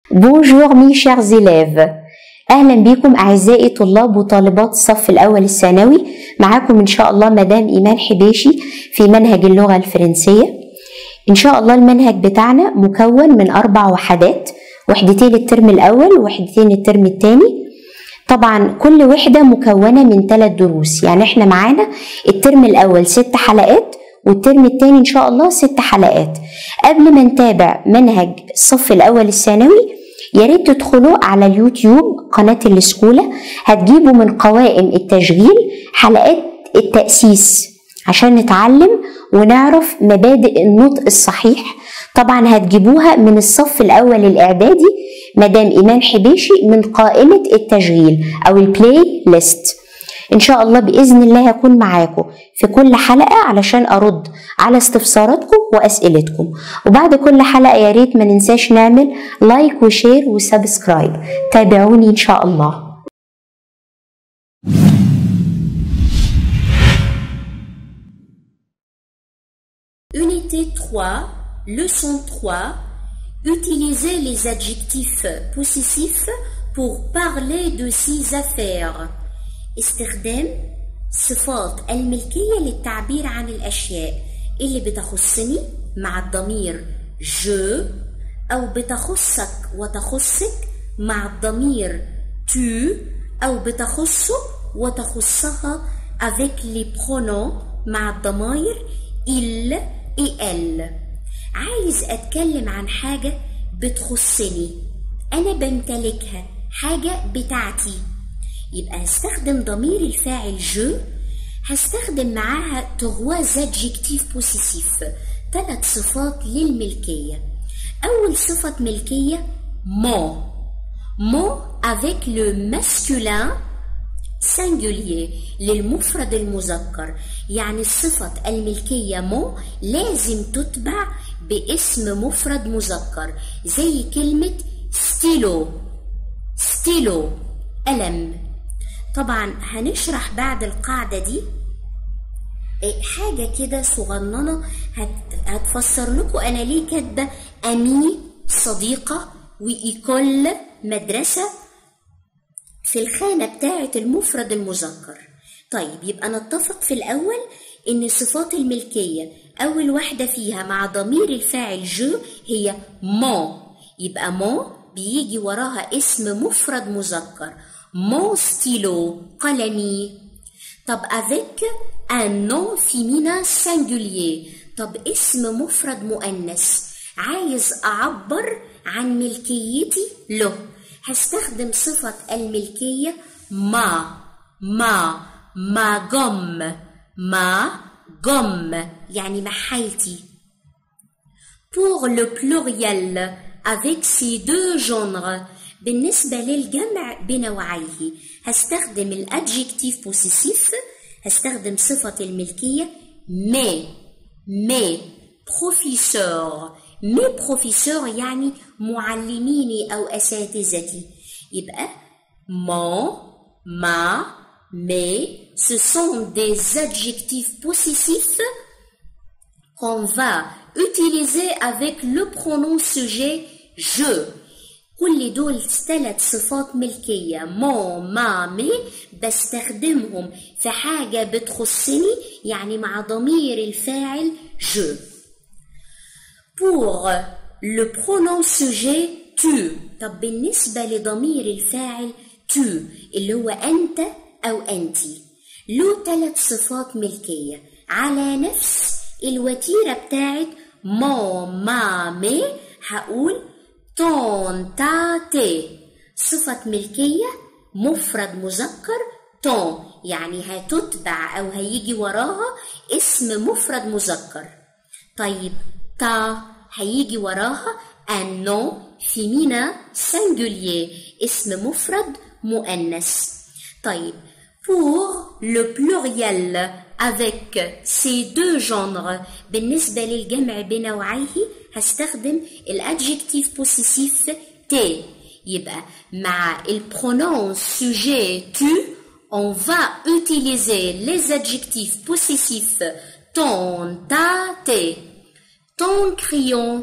Bonjour mes chers élèves أهلا بكم أعزائي طلاب وطالبات الصف الأول الثانوي معاكم إن شاء الله مدام إيمان حبيشي في منهج اللغة الفرنسية إن شاء الله المنهج بتاعنا مكون من أربع وحدات وحدتين الترم الأول ووحدتين الترم الثاني طبعا كل وحدة مكونة من ثلاث دروس يعني احنا معانا الترم الأول ست حلقات والترم الثاني إن شاء الله ست حلقات قبل ما نتابع منهج الصف الأول الثانوي يا ريت تدخلوا على اليوتيوب قناة السكولة هتجيبوا من قوائم التشغيل حلقات التأسيس عشان نتعلم ونعرف مبادئ النطق الصحيح طبعا هتجيبوها من الصف الأول الإعدادي مدام إيمان حبيشي من قائمة التشغيل أو البلاي ليست إن شاء الله بإذن الله هكون معاكم في كل حلقة علشان أرد على استفساراتكم وأسئلتكم وبعد كل حلقة يا ريت ما ننساش نعمل لايك وشير وسبسكرايب تابعوني إن شاء الله Unité 3, leçon 3, utilisez les adjectifs possessifs pour parler de six affaires. استخدام صفات الملكية للتعبير عن الأشياء اللي بتخصني مع الضمير je أو بتخصك وتخصك مع الضمير tu أو بتخصه وتخصها avec les pronoms مع الضمائر il et elle عايز أتكلم عن حاجة بتخصني أنا بمتلكها حاجة بتاعتي يبقى هستخدم ضمير الفاعل جو هستخدم معاها تغواز adjectif possessif ثلاث صفات للملكية أول صفة ملكية mon mon avec le masculin singulier للمفرد المذكر يعني الصفة الملكية مو لازم تتبع باسم مفرد مذكر زي كلمة ستيلو ستيلو قلم طبعا هنشرح بعد القاعدة دي حاجة كده صغننة هت... هتفسر لكم أنا ليه كاتبة أمي صديقة وإيكول مدرسة في الخانة بتاعة المفرد المذكر طيب يبقى نتفق في الأول إن صفات الملكية أول واحدة فيها مع ضمير الفاعل جو هي مو يبقى مو بيجي وراها اسم مفرد مذكر mon stylo قلمي طب avec un nom féminin singulier طب اسم مفرد مؤنث عايز أعبر عن ملكيتي له هستخدم صفة الملكية ما ما ما جم ما جم يعني محلتي pour le pluriel avec ces deux genres بالنسبة للجمع بنوعيه هستخدم الادجكتيف بوسيسيف هستخدم صفة الملكية مي مي بروفيسور مي بروفيسور يعني معلميني أو أساتذتي يبقى mon, ma, mes, ce sont des adjectifs possessifs qu'on va utiliser avec le pronom sujet je. كل دول ثلاث صفات ملكية مو ما مي بستخدمهم في حاجة بتخصني يعني مع ضمير الفاعل جو pour le pronom sujet tu طب بالنسبة لضمير الفاعل tu اللي هو أنت أو أنت له ثلاث صفات ملكية على نفس الوتيرة بتاعت مو ما مي هقول تون تا تي صفة ملكية مفرد مذكر تون يعني هتتبع أو هيجي وراها اسم مفرد مذكر طيب تا هيجي وراها un nom féminin singulier اسم مفرد مؤنث طيب pour le pluriel avec ces deux genres بالنسبة للجمع بنوعيه هستخدم الادجكتيف بوسيسيف تي يبقى مع البرونون sujet tu on va utiliser les adjectifs possessifs ton, ta, tes. Ton crayon,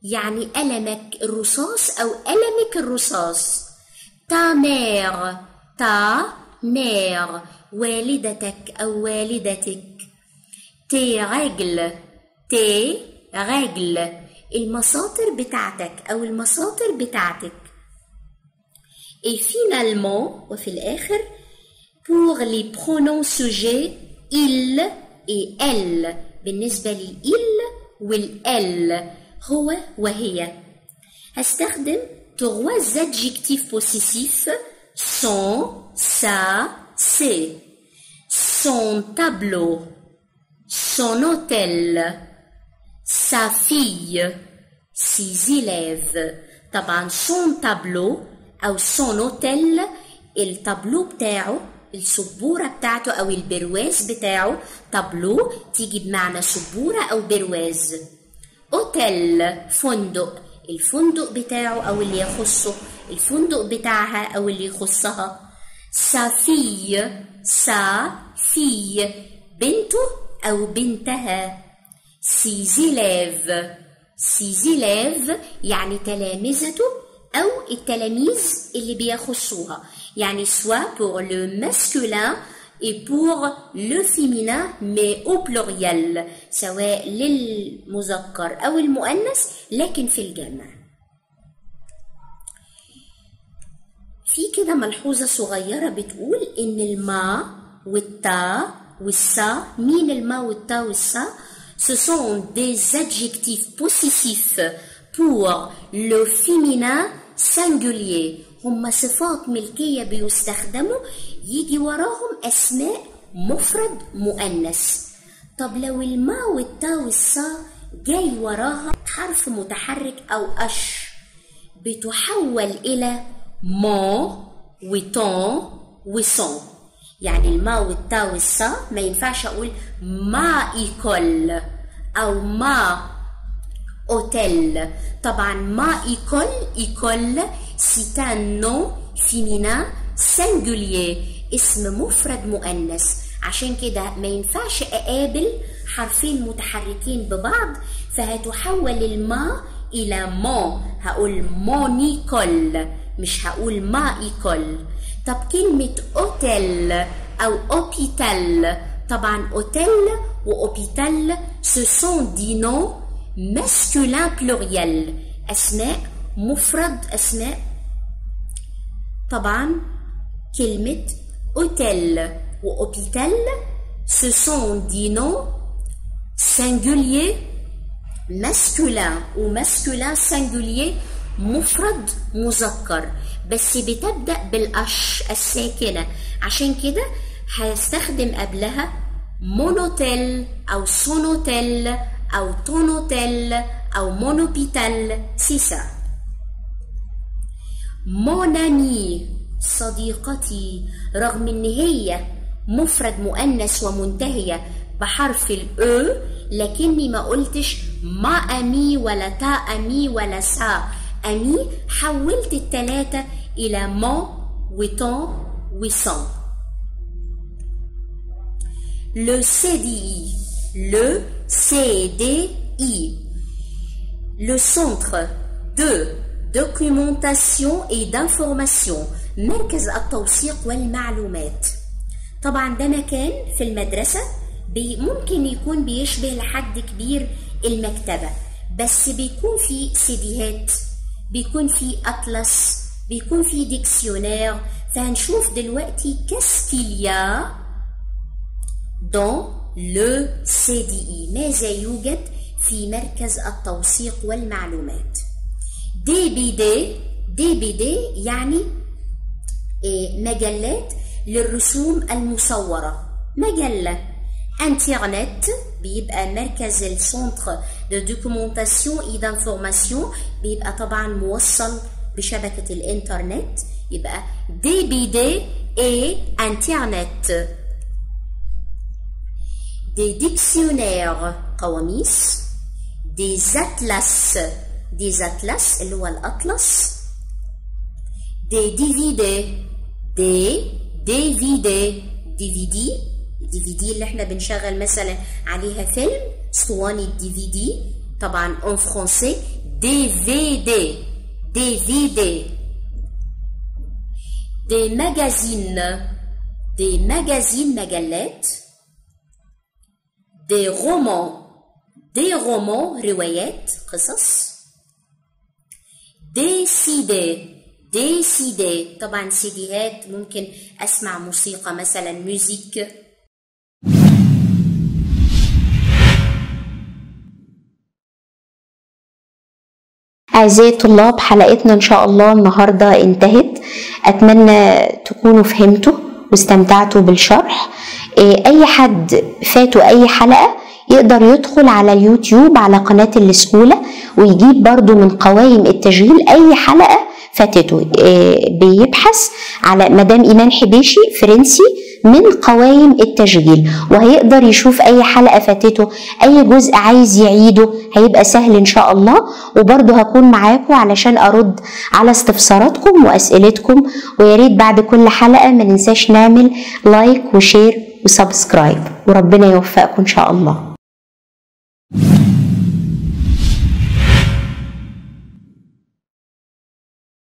يعني قلمك الرصاص أو قلمك الرصاص تا مير تا مير والدتك أو والدتك تي رجل تي رجل المساطر بتاعتك أو المساطر بتاعتك Et finalement, وفي الآخر, pour les pronoms sujets, il et elle بالنسبة لي il والelle هو وهي هستخدم trois adjectifs possessifs son, sa, c'est son tableau son hôtel sa fille ses élèves طبعا son tableau أو son hôtel التابلو بتاعه السبورة بتاعته أو البرواز بتاعه تابلو تيجي بمعنى سبورة أو برواز أوتيل فندق الفندق بتاعه أو اللي يخصه الفندق بتاعها أو اللي يخصها sa fille sa fille بنته أو بنتها ses élèves ses élèves يعني تلامذته أو التلاميذ اللي بيخصوها يعني soit pour le masculin et pour le féminin mais au pluriel سواء للمذكر أو المؤنث لكن في الجمع في كده ملحوظة صغيرة بتقول إن الماء والتا والسا مين الماء والتا والسا Ce sont des adjectifs possessifs pour le féminin singulier هم صفات ملكية بيستخدموا يجي وراهم أسماء مفرد مؤنث طب لو الماء والتا والصا جاي وراها حرف متحرك أو أش بتحول إلى ما وطون وصون يعني الماء والتا والصا ما ينفعش أقول ما إيكول أو ما hôtel. طبعا ما école école c'est un nom féminin singulier اسم مفرد مؤنث عشان كده ما ينفعش اقابل حرفين متحركين ببعض فهتحول الماء الى ما هقول مونيكول مش هقول ما ايكول طب كلمة اوتيل او اوبيتال طبعا اوتيل واوبيتال ce sont des noms masculin pluriel أسماء مفرد أسماء طبعا كلمة hôtel وhôpital ce sont des noms singuliers masculin ou masculin singulier مفرد مذكر بس بتبدأ بالأش الساكنة عشان كده هستخدم قبلها مونوتيل أو سونوتيل أو تونوتيل أو مونوبيتال سي سا مون أمي صديقتي رغم إن هي مفرد مؤنث ومنتهية بحرف الأو لكني ما قلتش ما أمي ولا تا أمي ولا سا أمي حولت التلاتة إلى ما وتون وسان Le CDI, le CDI, le Centre de documentation et d'information مركز التوثيق والمعلومات طبعا ده مكان في المدرسة بي ممكن يكون بيشبه لحد كبير المكتبة بس بيكون فيه سيديهات بيكون فيه أطلس بيكون فيه ديكسيونير فهنشوف دلوقتي كاسكيليا dans le CDI ماذا يوجد في مركز التوثيق والمعلومات دي بي دي دي بي دي يعني مجلات للرسوم المصورة مجلة انترنت بيبقى مركز السنتر دو دوكيومونتاسيون اي دانفورماسيون بيبقى طبعا موصل بشبكة الانترنت يبقى دي بي دي اي انترنت des dictionnaires قواميس des atlas des atlas اللي هو الأطلس des DVD des DVD DVD DVD اللي احنا بنشغل مثلا عليها فيلم اسطوانة دي في دي طبعا en français DVD DVD des magazines des magazines مجلات des romans des romans روايات قصص des CD des CD طبعا سيديهات ممكن اسمع موسيقى مثلا ميوزيك أعزائي الطلاب حلقتنا إن شاء الله النهاردة انتهت أتمنى تكونوا فهمتوا واستمتعتوا بالشرح إيه، أي حد فاتوا أي حلقة يقدر يدخل على اليوتيوب على قناة السكولة ويجيب برضو من قوائم التشغيل أي حلقة فاتته إيه، بيبحث على مدام إيمان حبيشي فرنسي من قوائم التشغيل وهيقدر يشوف أي حلقة فاتته أي جزء عايز يعيده هيبقى سهل إن شاء الله وبرضه هكون معاكم علشان أرد على استفساراتكم وأسئلتكم ويا ريت بعد كل حلقة ما ننساش نعمل لايك وشير وسبسكرايب وربنا يوفقكم إن شاء الله